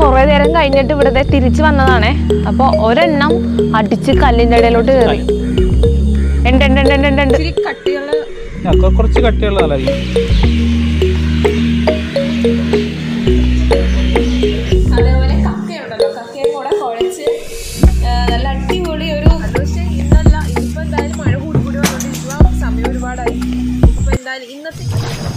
കുറേ നേരം കഴിഞ്ഞിട്ട് ഇവിടെ തിരിച്ചു വന്നതാണേ അപ്പോൾ ഒരെണ്ണം അടിച്ച് കല്ലിൻ്റെ ഇടയിലോട്ട് കയറി ഉണ്ട് ഉണ്ട് ഉണ്ട് ഉണ്ട് ഉണ്ട് ഉണ്ട് ഇച്ചിരി കട്ടിയുള്ള ആ, കൊ- കുറച്ച് കട്ടിയുള്ള തലായിരിക്കും അതേപോലെ കക്കയുണ്ടല്ലോ കക്കയും കൂടെ കുഴച്ച് ആ, നല്ല അടിപൊളി ഒരു അത് പക്ഷേ ഇന്നല്ല ഇന്നിപ്പോ എന്തായാലും മഴ കൂടി കൂടി വന്നോണ്ടിരിക്കുക സമയം ഒരുപാടായി അപ്പൊ എന്തായാലും ഇന്നത്തെ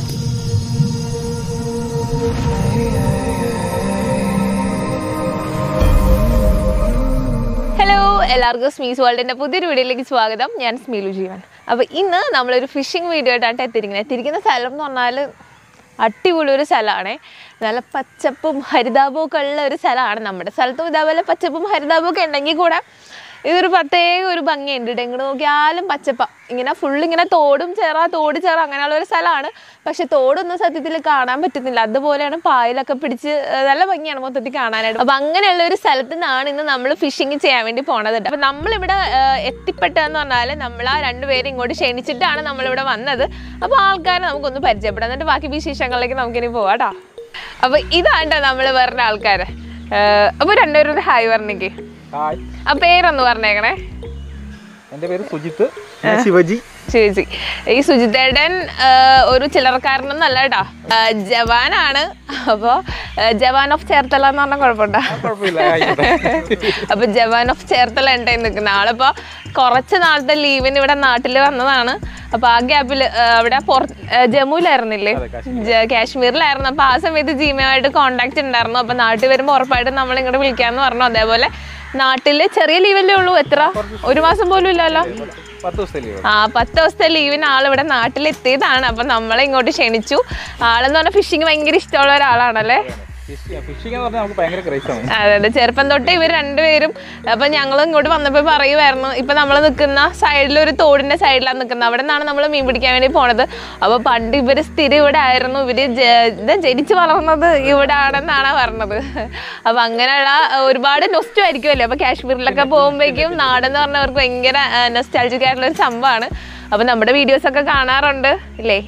ഹലോ എല്ലാവർക്കും സ്മീസ് വേൾഡിൻ്റെ പുതിയൊരു വീഡിയോയിലേക്ക് സ്വാഗതം ഞാൻ സ്മീലു ജീവൻ അപ്പോൾ ഇന്ന് നമ്മളൊരു ഫിഷിംഗ് വീഡിയോ ആയിട്ടാണ് എത്തിയിരിക്കുന്നത് എത്തിയിരിക്കുന്ന സ്ഥലം എന്ന് പറഞ്ഞാൽ അടിപൊളി ഒരു സ്ഥലമാണ് നല്ല പച്ചപ്പും ഹരിതാപവും ഒക്കെ ഉള്ള ഒരു സ്ഥലമാണ് നമ്മുടെ സ്ഥലത്തും ഇതേപോലെ പച്ചപ്പും ഹരിതാപവും ഒക്കെ ഉണ്ടെങ്കിൽ കൂടെ ഇതൊരു പ്രത്യേക ഒരു ഭംഗിയുണ്ട് ഇവിടെ എങ്ങോട്ട് നോക്കിയാലും പച്ചപ്പ ഇങ്ങനെ ഫുൾ ഇങ്ങനെ തോടും ചേറ തോട് ചേറ അങ്ങനെയുള്ള ഒരു സ്ഥലമാണ് പക്ഷെ തോടൊന്നും സത്യത്തിൽ കാണാൻ പറ്റുന്നില്ല അതുപോലെയാണ് പായലൊക്കെ പിടിച്ച് ഏർ നല്ല ഭംഗിയാണ് മൊത്തത്തിൽ കാണാനായിട്ട് അപ്പൊ അങ്ങനെയുള്ള ഒരു സ്ഥലത്ത് നിന്നാണ് ഇന്ന് നമ്മൾ ഫിഷിങ് ചെയ്യാൻ വേണ്ടി പോണത് അപ്പൊ നമ്മളിവിടെ ഏർ എത്തിപ്പെട്ടതെന്ന് പറഞ്ഞാൽ നമ്മൾ ആ രണ്ടുപേരും ഇങ്ങോട്ട് ക്ഷണിച്ചിട്ടാണ് നമ്മളിവിടെ വന്നത് അപ്പൊ ആൾക്കാരെ നമുക്കൊന്ന് പരിചയപ്പെടാം എന്നിട്ട് ബാക്കി വിശേഷങ്ങളിലേക്ക് നമുക്കിനി പോവാം കേട്ടോ അപ്പൊ ഇതാണ്ടോ നമ്മൾ പറഞ്ഞ ആൾക്കാര് ഏർ അപ്പൊ രണ്ടുപേരും ഒരു ഹായ് പറഞ്ഞേക്ക് ഹായ് ആ പേരൊന്ന് പറഞ്ഞേക്കണേ എൻ്റെ പേര് സുജിത്ത് ഞാൻ ശിവജി ചേച്ചി ഈ സുജിത്തേടൻ ഒരു ചില്ലറക്കാരനൊന്നല്ല കേട്ടോ ആ, ജവാനാണ് അപ്പോൾ ജവാൻ ഓഫ് ചേർത്തല എന്ന് പറഞ്ഞാൽ കുഴപ്പമുണ്ടോ കുഴപ്പമില്ല ആയിക്കോട്ടെ. അപ്പൊ ജവാൻ ഓഫ് ചേർത്തല ഉണ്ടായി നിൽക്കുന്ന ആളിപ്പോ കുറച്ച് നാളത്തെ ലീവിന് ഇവിടെ നാട്ടിൽ വന്നതാണ് അപ്പൊ ആ ഗ്യാപ്പിൽ അവിടെ പുറ- ആ, ജമ്മുവിലായിരുന്നില്ലേ ജ- കാശ്മീരിലായിരുന്നു അപ്പൊ ആ സമയത്ത് ജീമയുമായിട്ട് കോണ്ടാക്ട് ഉണ്ടായിരുന്നു അപ്പൊ നാട്ടിൽ വരുമ്പോൾ ഉറപ്പായിട്ടും നമ്മൾ ഇങ്ങോട്ട് വിളിക്കാന്ന് പറഞ്ഞു അതേപോലെ നാട്ടില് ചെറിയ ലീവല്ലേ ഉള്ളൂ എത്ര ഒരു മാസം പോലും ഇല്ലല്ലോ പത്ത് ദിവസത്തെ ലീവ് ആ പത്ത് ദിവസത്തെ ലീവിന് ആൾ ഇവിടെ നാട്ടിലെത്തിയതാണ് അപ്പൊ നമ്മളെ ഇങ്ങോട്ട് ക്ഷണിച്ചു ആളെന്ന് പറഞ്ഞാൽ ഫിഷിങ് ഭയങ്കര ഇഷ്ടമുള്ള ഒരാളാണല്ലേ ഫിഷിംഗ് എന്ന് പറഞ്ഞാൽ നമുക്ക് ഭയങ്കര ക്രൈസ് ആണ് അതെ അതെ ചെറുപ്പം തൊട്ടേ ഇവർ രണ്ടുപേരും അപ്പൊ ഞങ്ങൾ ഇങ്ങോട്ട് വന്നപ്പോൾ പറയുമായിരുന്നു ഇപ്പൊ നമ്മൾ നിൽക്കുന്ന സൈഡിൽ ഒരു തോടിന്റെ സൈഡിലാണ് നിൽക്കുന്നത് അവിടെ നിന്നാണ് നമ്മൾ മീൻ പിടിക്കാൻ വേണ്ടി പോണത് അപ്പൊ പണ്ട് ഇവര് സ്ഥിരം ഇവിടെ ആയിരുന്നു ഇവര് ജ- ഇത് ജനിച്ചു വളർന്നത് ഇവിടെ ആണെന്നാണ് പറഞ്ഞത് അപ്പൊ അങ്ങനെയുള്ള ഒരുപാട് നൊസ്റ്റു ആയിരിക്കുമല്ലോ അപ്പൊ കാശ്മീരിലൊക്കെ പോകുമ്പോഴേക്കും നാടെന്ന് പറഞ്ഞവർക്ക് ഭയങ്കര നൊസ്റ്റാൾജിക് ആയിട്ടുള്ള ഒരു സംഭവമാണ് അപ്പൊ നമ്മുടെ വീഡിയോസ് ഒക്കെ കാണാറുണ്ട് ഇല്ലേ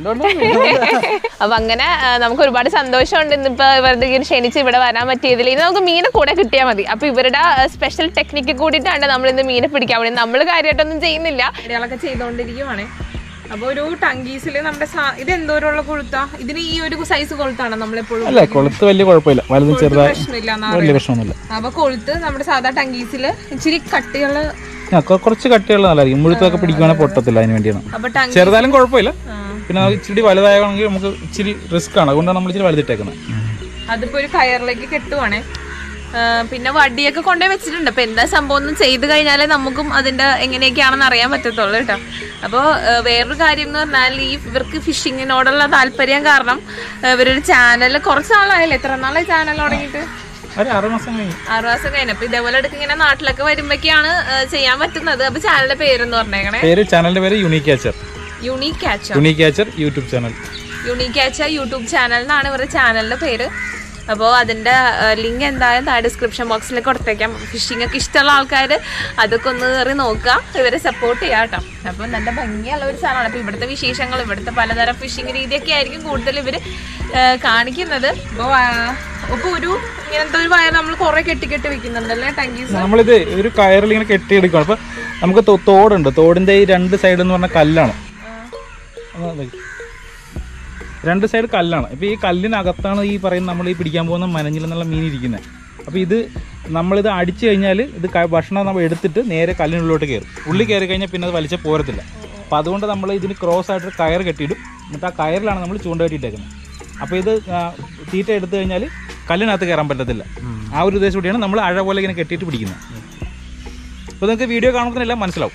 അപ്പൊ അങ്ങനെ ആ, നമുക്ക് ഒരുപാട് സന്തോഷമുണ്ട് ഇന്നിപ്പോ ഇവരുടെ ഇങ്ങനെ ക്ഷണിച്ച് ഇവിടെ വരാൻ പറ്റിയതിൽ ഇനി നമുക്ക് മീനെ കൂടെ കിട്ടിയാൽ മതി അപ്പൊ ഇവരുടെ സ്പെഷ്യൽ ടെക്നിക്ക് കൂടിയിട്ടാണ് നമ്മൾ ഇന്ന് മീനെ പിടിക്കാൻ വേണ്ടി നമ്മൾ കാര്യമായിട്ടൊന്നും ചെയ്യുന്നില്ല ഇടകളൊക്കെ ചെയ്തോണ്ടിരിക്കുവാണ് അപ്പൊ ഒരു ടങ്കീസിൽ നമ്മുടെ സാ- ഇത് എന്തോരമുള്ള കൊളുത്താ ഇതിന് ഈ ഒരു സൈസ് കൊളുത്താണ് നമ്മളെപ്പോഴും അല്ല കൊളുത്ത് വലിയ കുഴപ്പമില്ല വലുതും ചെറുതായി പ്രശ്നമില്ല എന്നാ വലിയ പ്രശ്നമൊന്നുമില്ല അപ്പൊ കൊളുത്ത് നമ്മുടെ സാധാ ടങ്കീസില് ഇച്ചിരി കട്ടിയുള്ള ആ, കൊ- കുറച്ച് കട്ടിയുള്ള നല്ലതായിരിക്കും മുഴുത്തൊക്കെ പിടിക്കുവാണെങ്കിൽ പൊട്ടത്തില്ല അതിന് വേണ്ടിയാണ് അപ്പൊ ടങ്കി ചെറുതായാലും കുഴപ്പമില്ല പിന്നെ നമുക്ക് ഇച്ചിരി വലുതാണെങ്കിൽ നമുക്ക് ഇച്ചിരി റിസ്ക് ആണ് അതുകൊണ്ടാണ് നമ്മൾ ഇച്ചിരി വലുതിട്ടേക്കുന്നത് അതിപ്പോ ഒരു കയറിലേക്ക് കെട്ടുവാണേ ആ, പിന്നെ വടിയൊക്കെ കൊണ്ടുപോയി വെച്ചിട്ടുണ്ട് അപ്പൊ എന്താ സംഭവം എന്ന് ചെയ്ത് കഴിഞ്ഞാലേ നമുക്കും അതിന്റെ എങ്ങനെയൊക്കെയാണെന്ന് അറിയാൻ പറ്റത്തുള്ളൂ കേട്ടോ അപ്പോൾ വേറൊരു കാര്യം എന്ന് പറഞ്ഞാൽ ഈ ഇവർക്ക് ഫിഷിങ്ങിനോടുള്ള താല്പര്യം കാരണം ആ, ഇവരൊരു ചാനൽ കുറച്ച് നാളായല്ലേ എത്ര നാളായി ചാനൽ തുടങ്ങിയിട്ട് ഒരു ആറ് മാസം കഴിഞ്ഞു ആറു മാസം കഴിഞ്ഞു അപ്പൊ ഇതേപോലെ ഇടയ്ക്ക് ഇങ്ങനെ നാട്ടിലൊക്കെ വരുമ്പോഴൊക്കെയാണ് ആ, ചെയ്യാൻ പറ്റുന്നത് അപ്പൊ ചാനലിന്റെ പേരെന്ന് പറഞ്ഞേക്കണേ പേര് ചാനലിന്റെ പേര് unique catcher unique catch unique catcher YouTube channel unique catch YouTube channel എന്നാണ് ഇവരുടെ ചാനലിന്റെ പേര് അപ്പോൾ അതിന്റെ ലിങ്ക് എന്തായാലും താഴെ ഡിസ്ക്രിപ്ഷൻ ബോക്സിൽ കൊടുത്തേക്കാം ഫിഷിംഗ് ഒക്കെ ഇഷ്ടമുള്ള ആൾക്കാർ അതൊക്കെ ഒന്ന് കയറി നോക്കുക ഇവരെ സപ്പോർട്ട് ചെയ്യാം കേട്ടോ അപ്പോൾ നല്ല ഭംഗിയുള്ള ഒരു സ്ഥലമാണ് അപ്പോൾ ഇവിടുത്തെ വിശേഷങ്ങൾ ഇവിടുത്തെ പലതരം ഫിഷിംഗ് രീതിയൊക്കെ ആയിരിക്കും കൂടുതൽ ഇവർ കാണിക്കുന്നത് അപ്പോൾ അപ്പോൾ ഒരു ഇങ്ങനത്തെ ഒരു വയർ നമ്മൾ കുറേ കെട്ടി കെട്ടി വെക്കുന്നുണ്ടല്ലേ ടങ്കീസ് നമ്മളിത് ഒരു കയറിൽ ഇങ്ങനെ കെട്ടിയെടുക്കുകയാണ് അപ്പൊ നമുക്ക് തോ- തോടുണ്ട് തോടിന്റെ ഈ രണ്ട് സൈഡ് എന്ന് പറഞ്ഞ കല്ലാണ് അതാ ഇത്. രണ്ട് സൈഡ് കല്ലാണ് ഇപ്പൊ ഈ കല്ലിനകത്താണ് ഈ പറയുന്ന നമ്മൾ ഈ പിടിക്കാൻ പോകുന്ന മനഞ്ഞിൽ എന്നുള്ള മീൻ ഇരിക്കുന്നത് അപ്പോൾ ഇത് നമ്മളിത് അടിച്ചു കഴിഞ്ഞാൽ ഇത് ക- ഭക്ഷണം നമ്മൾ എടുത്തിട്ട് നേരെ കല്ലിനുള്ളിലോട്ട് കയറും ഉള്ളി കയറി കഴിഞ്ഞാൽ പിന്നെ അത് വലിച്ച പോരത്തില്ല അപ്പോൾ അതുകൊണ്ട് നമ്മൾ ഇതിന് ക്രോസ് ആയിട്ട് കയർ കെട്ടിയിടും എന്നിട്ട് ആ കയറിലാണ് നമ്മൾ ചൂണ്ട കെട്ടിയിട്ടേക്കുന്നത് അപ്പോൾ ഇത് ആ, തീറ്റ എടുത്തു കഴിഞ്ഞാൽ കല്ലിനകത്ത് കയറാൻ പറ്റത്തില്ല ആ ഒരു ഉദ്ദേശത്തോടെയാണ് നമ്മൾ അഴ പോലെ ഇങ്ങനെ കെട്ടിയിട്ട് പിടിക്കുന്നത് അപ്പോൾ നിങ്ങൾക്ക് വീഡിയോ കാണുന്നതിനെല്ലാം മനസ്സിലാവും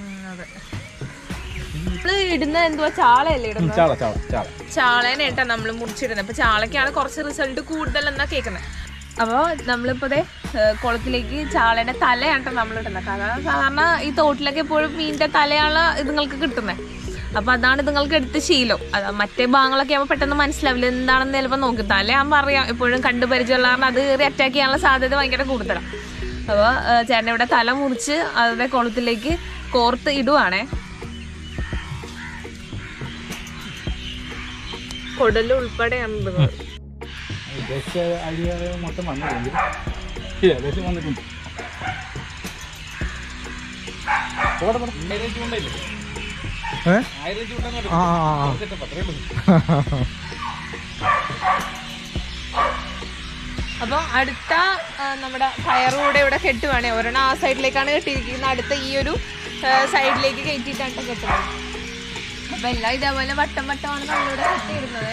നമ്മൾ ഇടുന്ന എന്തുവാ ചാളയല്ലേ ഇടുന്നത് ചാള ചാള ചാള ചാളേനെ കേട്ടോ നമ്മൾ മുറിച്ചിടുന്നത് അപ്പൊ ചാളക്കാണ് കുറച്ച് റിസൾട്ട് കൂടുതൽ എന്നാ കേൾക്കുന്നത് അപ്പോൾ നമ്മളിപ്പോൾ ദേ ഏഹ്, കുളത്തിലേക്ക് ചാളേന്റെ തലയാണ് കേട്ടോ നമ്മൾ ഇടുന്നത് കാരണം സാധാരണ ഈ തോട്ടിലൊക്കെ എപ്പോഴും മീനിന്റെ തലയാണ് ഇതുങ്ങൾക്ക് കിട്ടുന്നത് അപ്പൊ അതാണ് ഇതുങ്ങൾക്ക് എടുത്ത് ശീലം അത് മറ്റേ ഭാഗങ്ങളൊക്കെ ആകുമ്പോൾ പെട്ടെന്ന് മനസ്സിലാവില്ല എന്താണെന്ന് ചിലപ്പോൾ നോക്കും തലയാകുമ്പോൾ അറിയാം എപ്പോഴും കണ്ടു പരിചയമുള്ള കാരണം അത് കയറി അറ്റാക്ക് ചെയ്യാനുള്ള സാധ്യത ഭയങ്കര കൂടുതലാണ് അപ്പോൾ ചേട്ടൻ ഇവിടെ തല മുറിച്ച് അതേ കുളത്തിലേക്ക് കോർത്ത് ഇടുവാണേ കുടല് ഉൾപ്പെടെയാണ് ഇടുന്നത് ഉദ്ദേശിച്ച ഐഡിയ മൊത്തം വന്നിട്ടുണ്ട് ഇല്ല ഏകദേശം വന്നിട്ടുണ്ട് പോടെ, പോടെ. ആയിരം ചൂണ്ടയില്ലേ? ഏ? ആയിരം ചൂണ്ടെന്ന് ആ ആ, ആ പറഞ്ഞിട്ട് അത്രേ ഉള്ളൂ. അപ്പോൾ അടുത്ത ആ, നമ്മുടെ കയറ് കൂടെ ഇവിടെ കെട്ടുവാണേ ഒരെണ്ണം ആ സൈഡിലേക്കാണ് കെട്ടിയിരിക്കുന്നത് അടുത്ത ഈ ഒരു സൈഡിലേക്ക് കയറ്റിയിട്ടാണ് കെട്ടുന്നത് അപ്പൊ എല്ലാം ഇതേപോലെ വട്ടം വട്ടമാണ് നമ്മളിവിടെ കെട്ടിയിടുന്നത്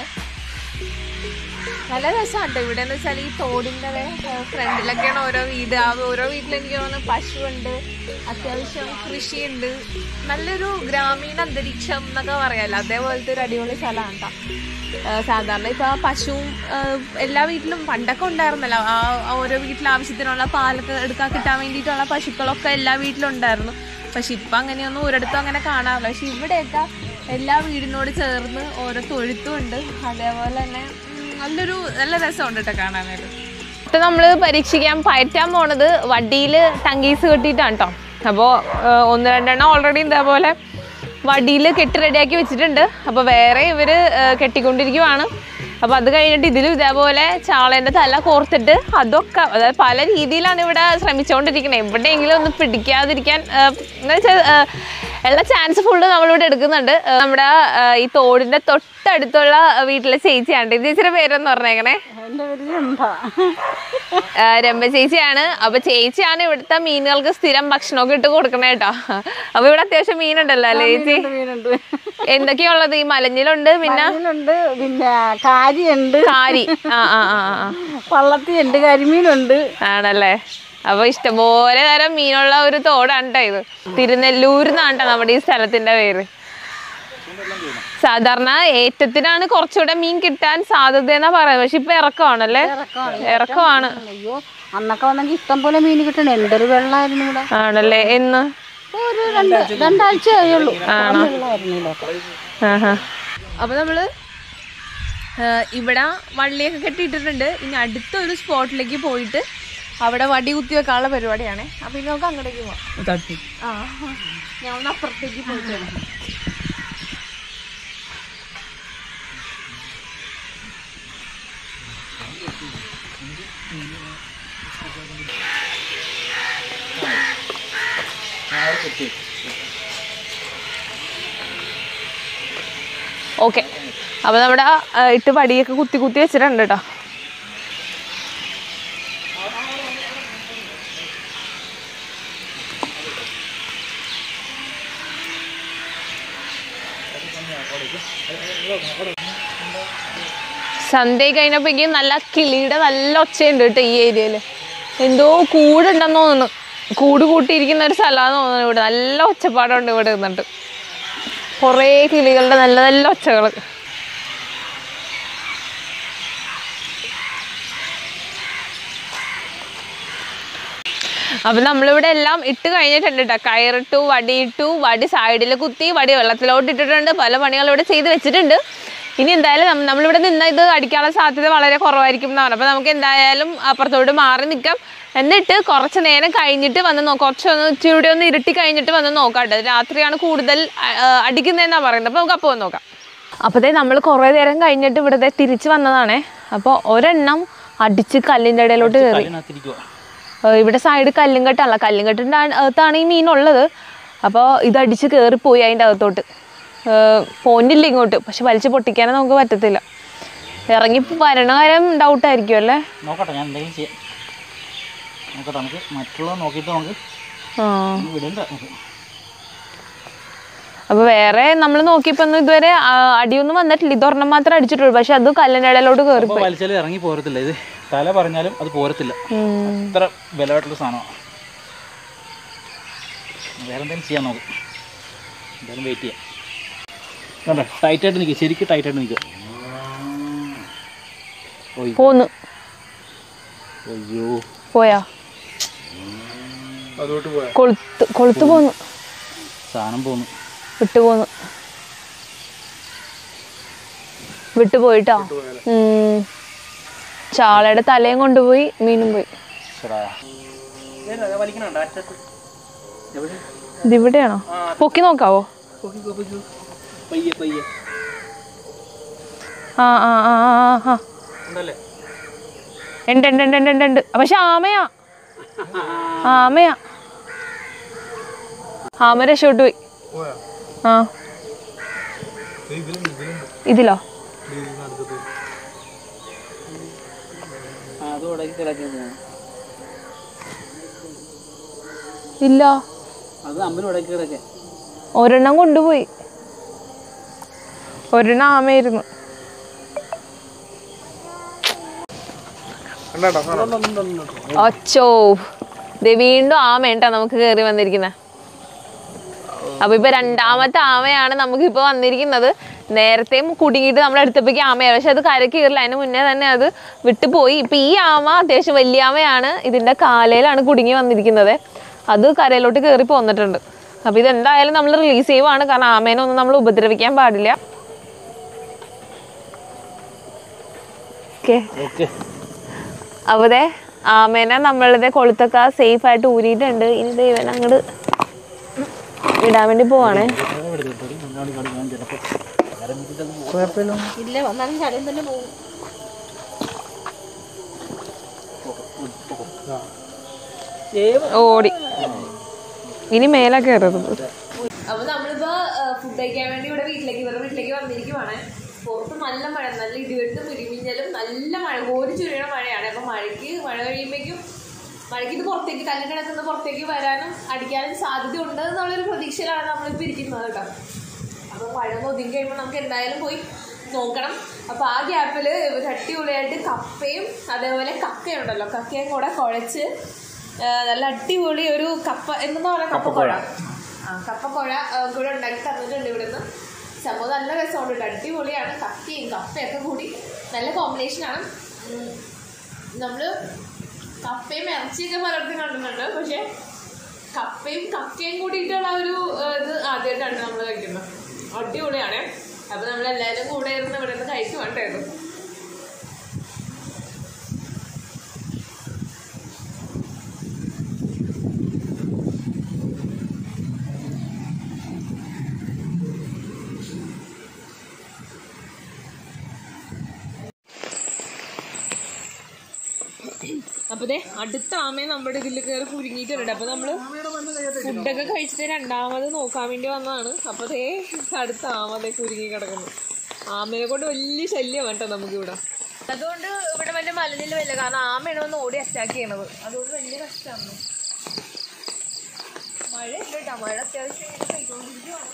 നല്ല രസമുണ്ട് ഇവിടെ എന്ന് വെച്ചാൽ ഈ തോടിന്റെ ഫ്രണ്ടിലൊക്കെയാണ് ഓരോ വീട് ആ ഓരോ വീട്ടിൽ എനിക്ക് തോന്നുന്നു പശുവുണ്ട് അത്യാവശ്യം കൃഷിയുണ്ട് നല്ലൊരു ഗ്രാമീണ അന്തരീക്ഷം എന്നൊക്കെ പറയാലോ അതേപോലത്തെ ഒരു അടിപൊളി സ്ഥലമാണ് കേട്ടോ ഏഹ് സാധാരണ ഇപ്പൊ ആ പശുവും ഏഹ് എല്ലാ വീട്ടിലും പണ്ടൊക്കെ ഉണ്ടായിരുന്നല്ലോ ആ ആ ഓരോ വീട്ടിൽ ആവശ്യത്തിനുള്ള പാലൊക്കെ എടുക്കാൻ കിട്ടാൻ വേണ്ടിയിട്ടുള്ള പശുക്കളൊക്കെ എല്ലാ വീട്ടിലും ഉണ്ടായിരുന്നു പക്ഷെ ഇപ്പൊ അങ്ങനെയൊന്നും ഒരിടത്തും അങ്ങനെ കാണാറില്ല പക്ഷെ ഇവിടെയൊക്കെ എല്ലാ വീടിനോട് ചേർന്ന് ഓരോ തൊഴുത്തും ഉണ്ട് അതേപോലെ തന്നെ ഉം, നല്ലൊരു നല്ല രസമുണ്ട് കേട്ടോ കാണാനായിട്ട് ഇപ്പൊ നമ്മൾ പരീക്ഷിക്കാൻ പയറ്റാൻ പോണത് വടിയിൽ ടങ്കീസ് കെട്ടിയിട്ടാണ് കേട്ടോ അപ്പോൾ ഒന്ന് രണ്ടെണ്ണം ഓൾറെഡി ഇതേപോലെ വടിയിൽ കെട്ടി റെഡിയാക്കി വെച്ചിട്ടുണ്ട് അപ്പോൾ വേറെ ഇവർ കെട്ടിക്കൊണ്ടിരിക്കുവാണ് അപ്പോൾ അത് കഴിഞ്ഞിട്ട് ഇതിലും ഇതേപോലെ ചാളേൻ്റെ തല കോർത്തിട്ട് അതൊക്കെ അതായത് പല രീതിയിലാണ് ഇവിടെ ശ്രമിച്ചുകൊണ്ടിരിക്കുന്നത് എവിടെയെങ്കിലും ഒന്ന് പിടിക്കാതിരിക്കാൻ എന്ന് വെച്ചാൽ ഉള്ള ചാൻസ് ഫുള്ള് നമ്മളിവിടെ എടുക്കുന്നുണ്ട് ആ, നമ്മുടെ ആ, ഈ തോടിൻ്റെ തൊട്ടടുത്തുള്ള വീട്ടിലെ ചേച്ചിയാണ് ഇത് ചേച്ചിയുടെ പേരൊന്ന് പറഞ്ഞേക്കണേ എൻ്റെ ഒരു രംഭ ആ, രമ്പ ചേച്ചിയാണ് അപ്പൊ ചേച്ചിയാണ് ഇവിടുത്തെ മീനുകൾക്ക് സ്ഥിരം ഭക്ഷണമൊക്കെ ഇട്ട് കൊടുക്കണേ കേട്ടോ അപ്പൊ ഇവിടെ അത്യാവശ്യം മീനുണ്ടല്ലോ അല്ലേ ചേച്ചി മീനുണ്ട് എന്തൊക്കെയുള്ളത് ഈ മലഞ്ഞിലുണ്ട് പിന്നെ മീനുണ്ട് പിന്നെ കാരിയുണ്ട് കാരി ആ ആ ആ ആ വള്ളത്തിയുണ്ട് കരിമീനുണ്ട് ആണല്ലേ അപ്പൊ ഇഷ്ടംപോലെ തരം മീനുള്ള ഒരു തോടാണ് ട്ടോ ഇത് തിരുനെല്ലൂരിന്നാണ് ട്ടോ നമ്മുടെ ഈ സ്ഥലത്തിന്റെ പേര് സാധാരണ ഏറ്റത്തിനാണ് കുറച്ചുകൂടെ മീൻ കിട്ടാൻ സാധ്യത എന്നാ പറയുന്നത് പക്ഷെ ഇപ്പൊ ഇറക്കമാണല്ലേ ഇറക്കമാണ് അയ്യോ അന്നൊക്കെ വന്നെങ്കിൽ ഇഷ്ടം പോലെ മീൻ കിട്ടണേ എന്തൊരു വെള്ളമായിരുന്നു ഇവിടെ ആണല്ലേ എന്ന് ഒരു രണ്ട് രണ്ടാഴ്ച ആയുള്ളൂ വെള്ളമായിരുന്നു ഇതിലൊക്കെ ആഹാ അപ്പൊ നമ്മള് ഏഹ് ഇവിടെ വള്ളിയൊക്കെ കെട്ടിയിട്ടിട്ടുണ്ട് ഇനി അടുത്ത ഒരു സ്പോട്ടിലേക്ക് പോയിട്ട് അവിടെ വടി കുത്തി വെക്കാനുള്ള പരിപാടിയാണ് അപ്പൊ ഇനി നമുക്ക് അങ്ങോട്ടേക്ക് പോവാം ആ ഞങ്ങൾ അപ്പുറത്തേക്ക് പോയിട്ട് വരാം. ഓക്കെ അപ്പൊ നമ്മുടെ ആ, ഇട്ട് പടിയൊക്കെ കുത്തി കുത്തി വെച്ചിട്ടുണ്ട് കേട്ടോ സന്ധ്യ കഴിഞ്ഞപ്പോഴേക്കും നല്ല കിളിയുടെ നല്ല ഒച്ചയുണ്ട് കേട്ടോ ഈ ഏരിയയിൽ എന്തോ കൂടുണ്ടെന്ന് തോന്നുന്നു കൂട് കൂട്ടിയിരിക്കുന്ന ഒരു സ്ഥലമാണെന്ന് തോന്നുന്നു ഇവിടെ നല്ല ഒച്ചപ്പാടുണ്ട് ഇവിടെ നിന്നിട്ട് കുറേ കിളികളുടെ നല്ല നല്ല ഒച്ചകൾ അപ്പൊ നമ്മളിവിടെ എല്ലാം ഇട്ട് കഴിഞ്ഞിട്ടുണ്ട് കേട്ടോ കയറിട്ടു വടിയിട്ടു വടി സൈഡിൽ കുത്തി വടി വെള്ളത്തിലോട്ട് ഇട്ടിട്ടുണ്ട് പല പണികളും ഇവിടെ ചെയ്ത് വെച്ചിട്ടുണ്ട് ഇനി എന്തായാലും നം- നമ്മളിവിടെ നിന്ന് ഇത് അടിക്കാനുള്ള സാധ്യത വളരെ കുറവായിരിക്കും എന്നാണ് അപ്പോൾ നമുക്ക് എന്തായാലും അപ്പുറത്തോട്ട് മാറി നിൽക്കാം എന്നിട്ട് കുറച്ച് നേരം കഴിഞ്ഞിട്ട് വന്ന് നോക്കാം കുറച്ചൊന്ന് ഇച്ചിരി ഒന്ന് ഇരുട്ടി കഴിഞ്ഞിട്ട് വന്ന് നോക്കാം കേട്ടോ രാത്രിയാണ് കൂടുതൽ അടിക്കുന്നതെന്നാണ് പറയുന്നത് അപ്പോൾ നമുക്ക് അപ്പോൾ വന്ന് നോക്കാം അപ്പോഴത്തേ നമ്മൾ കുറേ നേരം കഴിഞ്ഞിട്ട് ഇവിടുത്തെ തിരിച്ച് വന്നതാണേ അപ്പോൾ ഒരെണ്ണം അടിച്ച് കല്ലിൻ്റെ ഇടയിലോട്ട് കയറി അതിനകത്തിരിക്കുവാ. ഏഹ് ഇവിടെ സൈഡ് കല്ലും കെട്ടാണല്ലോ കല്ലും കെട്ടിൻ്റെ അകത്താണ് ഈ മീനുള്ളത് അപ്പോൾ ഇതടിച്ച് കയറിപ്പോയി അതിൻ്റെ അകത്തോട്ട് ഏഹ് പോന്നില്ല ഇങ്ങോട്ട് പക്ഷെ വലിച്ച് പൊട്ടിക്കാനേ നമുക്ക് പറ്റത്തില്ല ഇറങ്ങി വരണ കാര്യം ഡൗട്ടായിരിക്കും അല്ലേ നോക്കട്ടെ ഞാൻ എന്തെങ്കിലും ചെയ്യാം നോക്കട്ടെ നമുക്ക് മറ്റുള്ളത് നോക്കിയിട്ട് നമുക്ക് ആ വിടണ്ട നമുക്ക് അപ്പോൾ വേറെ നമ്മൾ നോക്കിയപ്പോൾ ഒന്നും ഇതുവരെ ആ, അടിയൊന്നും വന്നിട്ടില്ല ഇതൊരെണ്ണം മാത്രമേ അടിച്ചിട്ടുള്ളൂ പക്ഷെ അത് കല്ലിൻ്റെ ഇടയിലോട്ട് കയറി അപ്പോൾ വലിച്ചാലും ഇറങ്ങി പോരത്തില്ല ഇത് തല പറഞ്ഞാലും അത് പോരത്തില്ല അത്ര ബലമായിട്ടുള്ള സാധനമാണ് വേറെ എന്തെങ്കിലും ചെയ്യാൻ നോക്കും എന്തായാലും വെയിറ്റ് ചെയ്യാം കണ്ടോ ടൈറ്റായിട്ട് നിൽക്കുക ശരിക്കും ടൈറ്റായിട്ട് നിൽക്കുക ഓയ് പോന്നു അയ്യോ പോയാ കൊളുത്ത് കൊളുത്ത് പോന്നു സാധനം പോന്നു വിട്ടു പോന്നു വിട്ടു പോയിട്ടോ ഉം. ചാളയുടെ തലയും കൊണ്ടുപോയി മീനും പോയി ചേടാ ഇതിവിടെയാണോ പൊക്കി നോക്കാവോ പയ്യെ പയ്യെ ആ ആ ആ ആ ആ, ആ ഉണ്ടല്ലേ ഉണ്ട് ഉണ്ട് ഉണ്ട് ഉണ്ട് ഉണ്ട് ഉണ്ട് പക്ഷെ ആമയാ ആമയാ ആമ രക്ഷോട്ട് പോയി ആ ഇതിലോ അത് ഉടക്കി കിടക്കുന്നതാണ് ഇല്ല അത് അമ്പലം ഉടക്കി കിടക്കേ ഒരെണ്ണം കൊണ്ടുപോയി ഒരെണ്ണം ആമയായിരുന്നു ഒച്ചോ ദേ വീണ്ടും ആമയുണ്ടാ നമുക്ക് കയറി വന്നിരിക്കുന്നത് അപ്പൊ ഇപ്പൊ രണ്ടാമത്തെ ആമയാണ് നമുക്ക് ഇപ്പൊ വന്നിരിക്കുന്നത് നേരത്തെയും കുടുങ്ങിയിട്ട് നമ്മൾ എടുത്തപ്പോഴേക്ക് ആമയാണ് പക്ഷെ അത് കരക്ക് കയറില്ല അതിന് മുന്നേ തന്നെ അത് വിട്ടുപോയി ഇപ്പൊ ഈ ആമ അത്യാവശ്യം വലിയ ആമയാണ് ഇതിന്റെ കാലയിലാണ് കുടുങ്ങി വന്നിരിക്കുന്നത് അത് കരയിലോട്ട് കയറി പോന്നിട്ടുണ്ട് അപ്പൊ ഇത് എന്തായാലും നമ്മൾ റിലീസ് ചെയ്യുവാണ് കാരണം ആമേനെ ഒന്നും നമ്മൾ ഉപദ്രവിക്കാൻ പാടില്ല ഓക്കെ ഓക്കെ അപ്പോൾ ദേ ആമേനെ നമ്മളുടെ കൊളുത്തൊക്കെ സേഫ് ആയിട്ട് ഊരിയിട്ടുണ്ട് ഇനി ദൈവൻ അങ്ങോട്ട് ഇടാൻ വേണ്ടി പോവാണേ ഇല്ല വന്നാലും ചടയം തന്നെ പോകും ഓടി ഇനി മേലെ കയറരുത് അപ്പൊ നമ്മളിപ്പോ ഫുഡ് കഴിക്കാൻ വേണ്ടി ഇവിടെ വീട്ടിലേക്ക് ഇവരുടെ വീട്ടിലേക്ക് വന്നിരിക്കുവാണ് പുറത്ത് നല്ല മഴ നല്ല ഇടിവെട്ടും ഇടിമിന്നലും നല്ല മഴ കോരി ചുരിയണ മഴയാണ് അപ്പൊ മഴയ്ക്ക് മഴ കഴിയുമ്പോഴേക്കും മഴയ്ക്ക് ഇത് പുറത്തേക്ക് കല്ലിൽ കിടക്കുന്ന പുറത്തേക്ക് വരാനും അടിക്കാനും സാധ്യത ഉണ്ട് എന്നുള്ളൊരു പ്രതീക്ഷയിലാണ് നമ്മളിപ്പോ ഇരിക്കുന്നത് കേട്ടോ അപ്പൊ മഴ ഒന്ന് ഒതുങ്ങി കഴിയുമ്പോൾ നമുക്ക് എന്തായാലും പോയി നോക്കണം അപ്പൊ ആ ഗ്യാപ്പില് ഒരു അടിപൊളിയായിട്ട് കപ്പയും അതേപോലെ കക്കയുണ്ടല്ലോ കക്കയും കൂടെ കുഴച്ച് ആ, നല്ല അടിപൊളി ഒരു കപ്പ എന്താ പറയുക കപ്പക്കുഴ ആ കപ്പക്കുഴ ആ, കൂടെ ഉണ്ടാക്കി തന്നിട്ടുണ്ട് ഇവിടുന്ന് സംഭവം നല്ല രസമുണ്ട് കേട്ടോ അടിപൊളിയാണ് കക്കയും കപ്പയൊക്കെ കൂടി നല്ല കോമ്പിനേഷനാണ് നമ്മൾ കപ്പയും ഇറച്ചിയൊക്കെ പലർത്തും കണ്ടിട്ടുണ്ട് പക്ഷെ കപ്പയും കക്കയും കൂടിയിട്ടുള്ള ഒരു ആ, ഇത് ആദ്യമായിട്ടാണ് നമ്മൾ കഴിക്കുന്നത് അടിപൊളിയാണ് അപ്പൊ നമ്മൾ എല്ലാവരും കൂടെ ഇരുന്ന് ഇവിടെ നിന്ന് കഴിക്കുവാണ്ടായിരുന്നു അപ്പൊ ദേ അടുത്ത ആമയെ നമ്മുടെ ഇതിൽ കയറി കുരുങ്ങിയിട്ടുണ്ട് അപ്പൊ നമ്മള് ഫുഡൊക്കെ കഴിച്ചിട്ട് രണ്ടാമത് നോക്കാൻ വേണ്ടി വന്നതാണ് അപ്പൊ ദേ അടുത്ത ആമ ദേ കുരുങ്ങി കിടക്കുന്നു ആമയെ കൊണ്ട് വലിയ ശല്യം വേണ്ട നമുക്ക് ഇവിടെ അതുകൊണ്ട് ഇവിടെ വലിയ മലനിൽ വരില്ല കാരണം ആമയാണ് വന്ന് ഓടി അറ്റാക്ക് ചെയ്യണത് അതുകൊണ്ട് വലിയ കഷ്ടമാണ് മഴ ഇല്ല കേട്ടോ മഴ അത്യാവശ്യം ഇങ്ങനെ പെയ്തുകൊണ്ടിരിക്കുവാണ്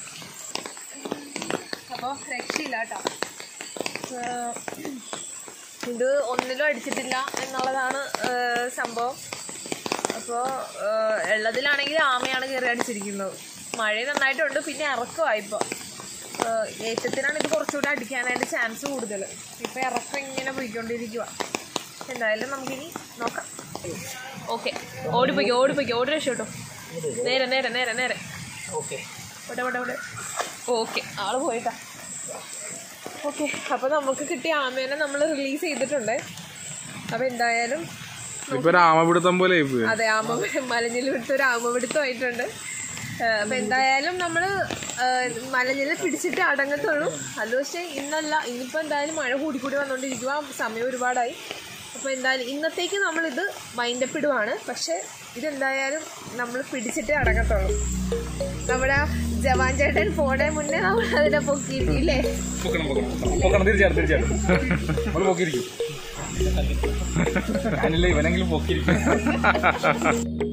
അപ്പോൾ രക്ഷയില്ല കേട്ടോ ഏഹ് ഇത് ഒന്നിലും അടിച്ചിട്ടില്ല എന്നുള്ളതാണ് ഏഹ് സംഭവം അപ്പോൾ ഉള്ളതിലാണെങ്കിൽ ആമയാണ് കയറി അടിച്ചിരിക്കുന്നത് മഴ നന്നായിട്ടുണ്ട് പിന്നെ ഇറക്കമായി ഇപ്പോൾ ഏറ്റത്തിനാണ് ഇത് കുറച്ചുകൂടെ അടിക്കാനായിട്ട് ചാൻസ് കൂടുതൽ ഇപ്പം ഇറക്കം ഇങ്ങനെ പോയിക്കൊണ്ടിരിക്കുക എന്തായാലും നമുക്കിനി നോക്കാം ഓക്കെ ഓടിപ്പോയിക്കോ ഓടിപ്പോയിക്കോ ഓടി രക്ഷോട്ടോ നേരെ നേരെ നേരെ നേരെ ഓക്കെ ഇവിടെ ഇവിടെ ഇവിടെ ഓക്കെ ആള് പോയിട്ടാ ഓക്കെ അപ്പോൾ നമുക്ക് കിട്ടിയ ആമേനെ നമ്മൾ റിലീസ് ചെയ്തിട്ടുണ്ട് അപ്പോൾ എന്തായാലും ഇപ്പൊ രാമപിടുത്തം പോലെ ആയിപ്പോയി. അതെ ആമ മലഞ്ഞിൽ വിടുത്ത ഒരു ആമ പിടുത്തമായിട്ടുണ്ട് അപ്പം എന്തായാലും നമ്മൾ മലഞ്ഞിൽ പിടിച്ചിട്ട് അടങ്ങത്തുള്ളൂ അത് പക്ഷേ ഇന്നല്ല ഇന്നിപ്പോൾ എന്തായാലും മഴ കൂടിക്കൂടി വന്നുകൊണ്ടിരിക്കുക സമയം ഒരുപാടായി അപ്പോൾ എന്തായാലും ഇന്നത്തേക്ക് നമ്മളിത് മൈൻഡപ്പ് ഇടുവാണ് പക്ഷേ ഇതെന്തായാലും നമ്മൾ പിടിച്ചിട്ടേ അടങ്ങത്തുള്ളൂ നമ്മുടെ ജവാൻ ചേട്ടൻ പോണേ മുന്നേ നമ്മൾ അതിനെ പൊക്കിയിട്ടില്ലേ പൊക്കണം, പൊക്കണം. പൊക്കണം, തീർച്ചയായിട്ടും തീർച്ചയായിട്ടും നമ്മള് പൊക്കിയിരിക്കും ഞാനില്ല ഇവനെങ്കിലും പൊക്കിയിരിക്കും